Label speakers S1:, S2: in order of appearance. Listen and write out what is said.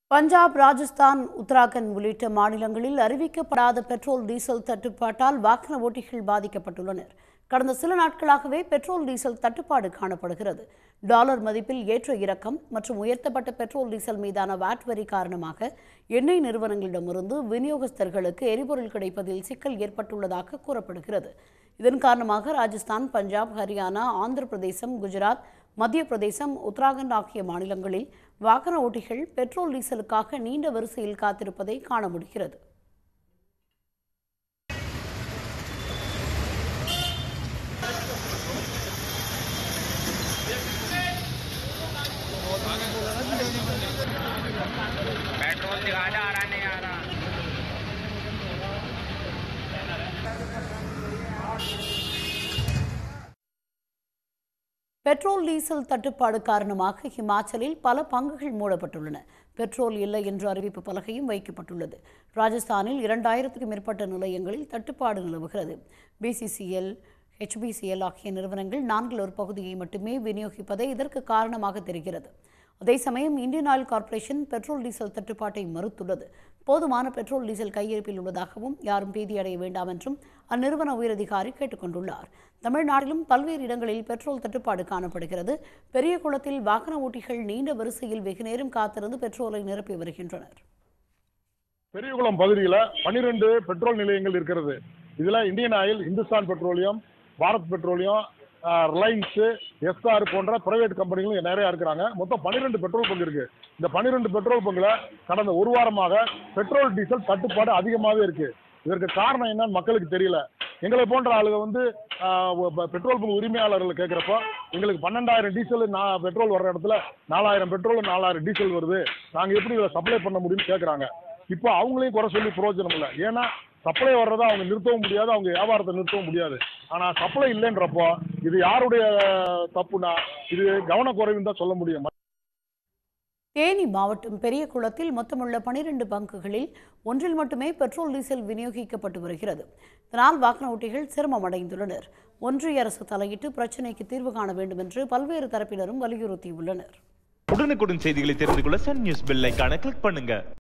S1: பஞ்சாப் ராஜஸ்தான் உத்தராகண்ட் உள்ளிட்ட மாநிலங்களில் அறிவிக்கப்படாத பெட்ரோல் டீசல் தட்டுப்பாட்டால் வாகன ஓட்டிகள் பாதிக்கப்பட்டுள்ளனர் கடந்த சில நாட்களாகவே பெட்ரோல் டீசல் தட்டுப்பாடு காணப்படுகிறது டாலர் மதிப்பில் ஏற்ற இறக்கம் மற்றும் உயர்த்தப்பட்ட பெட்ரோல் டீசல் மீதான வாட் வரி காரணமாக எண்ணெய் நிறுவனங்களிடமிருந்து விநியோகஸ்தர்களுக்கு எரிபொருள் கிடைப்பதில் சிக்கல் ஏற்பட்டுள்ளதாக கூறப்படுகிறது இதன் காரணமாக ராஜஸ்தான் பஞ்சாப் ஹரியானா ஆந்திர பிரதேசம் குஜராத் மத்திய பிரதேசம் உத்தராகண்ட் ஆகிய மாநிலங்களில் வாகன ஓட்டிகள் பெட்ரோல் டீசலுக்காக நீண்ட வரிசையில் காத்திருப்பதை காண முடிகிறது
S2: पेट्रोल दिखा दे आ रहा नहीं आ रहा
S1: பெட்ரோல் டீசல் தட்டுப்பாடு காரணமாக ஹிமாச்சலில் பல பங்குகள் மூடப்பட்டுள்ளன பெட்ரோல் இல்லை என்ற அறிவிப்பு பலகையும் வைக்கப்பட்டுள்ளது ராஜஸ்தானில் இரண்டாயிரத்துக்கும் மேற்பட்ட நிலையங்களில் தட்டுப்பாடு நிலவுகிறது பிசிசிஎல் ஹெச்பிசிஎல் ஆகிய நிறுவனங்கள் நான்கில் ஒரு பகுதியை மட்டுமே விநியோகிப்பதே இதற்கு காரணமாக தெரிகிறது அதே சமயம் Indian Oil Corporation petrol diesel தட்டுப்பாட்டை மறுத்துள்ளது போதுமான பெட்ரோல் டீசல் கையிருப்பில் உள்ளதாகவும் யாரும் பீதியடைய வேண்டாம் என்றும் அந்நிறுவன உயரதிகாரி கேட்டுக்கொண்டுள்ளார் தமிழ்நாட்டிலும் பல்வேறு இடங்களில் பெட்ரோல் தட்டுப்பாடு காணப்படுகிறது பெரிய குளத்தில் வாகன ஓட்டிகள் நீண்ட வரிசையில் வெகுநேரம் காத்திருந்து பெட்ரோலை நிரப்பி வருகின்றனர்
S3: பெரியகுளம் பகுதியில் பன்னிரெண்டு பெட்ரோல் நிலையங்கள் இருக்கிறது இதுல Indian Oil Hindustan Petroleum Bharat Petroleum Reliance Essar போன்ற பிரைவேட் கம்பெனிகளும் நிறைய இருக்கிறாங்க மொத்தம் பன்னிரெண்டு பெட்ரோல் பங்கு இருக்கு இந்த பன்னிரெண்டு பெட்ரோல் பங்குல கடந்த ஒரு வாரமாக பெட்ரோல் டீசல் தட்டுப்பாடு அதிகமாகவே இருக்கு இதற்கு காரணம் என்னன்னு மக்களுக்கு தெரியல எங்களை போன்ற ஆளுங்க வந்து ஆஹ், ஒ- பெட்ரோல் பங்கு உரிமையாளர்கள் கேட்குறப்போ எங்களுக்கு பன்னெண்டாயிரம் டீசல் நான் பெட்ரோல் வர்ற இடத்துல நாலாயிரம் பெட்ரோல் நாலாயிரம் டீசல் வருது நாங்கள் எப்படி இதை சப்ளை பண்ண முடியும்னு கேட்குறாங்க இப்போ அவங்களையும் குறை சொல்லி பிரயோஜனம் இல்லை ஏன்னா சப்ளை வர்றதை அவங்க நிறுத்தவும் முடியாது அவங்க வியாபாரத்தை நிறுத்தவும் முடியாது ஆனால் சப்ளை இல்லைன்றப்போ இது யாருடைய தப்புனா இது கவனக்குறைவுன்னு தான் சொல்ல முடியும்
S1: தேனி மாவட்டம் பெரிய குளத்தில் மொத்தமுள்ள பனிரெண்டு பங்குகளில் ஒன்றில் மட்டுமே பெட்ரோல் டீசல் விநியோகிக்கப்பட்டு வருகிறது இதனால் வாகன ஓட்டிகள் சிரமம் அடைந்துள்ளனர் ஒன்றிய அரசு தலையிட்டு பிரச்சினைக்கு தீர்வு காண வேண்டும் என்று பல்வேறு தரப்பினரும் வலியுறுத்தியுள்ளனர்
S4: உடனுக்குடன் செய்திகளை தெரிந்து கொள்ள சன் நியூஸ் பெல் ஐகானை கிளிக் பண்ணுங்க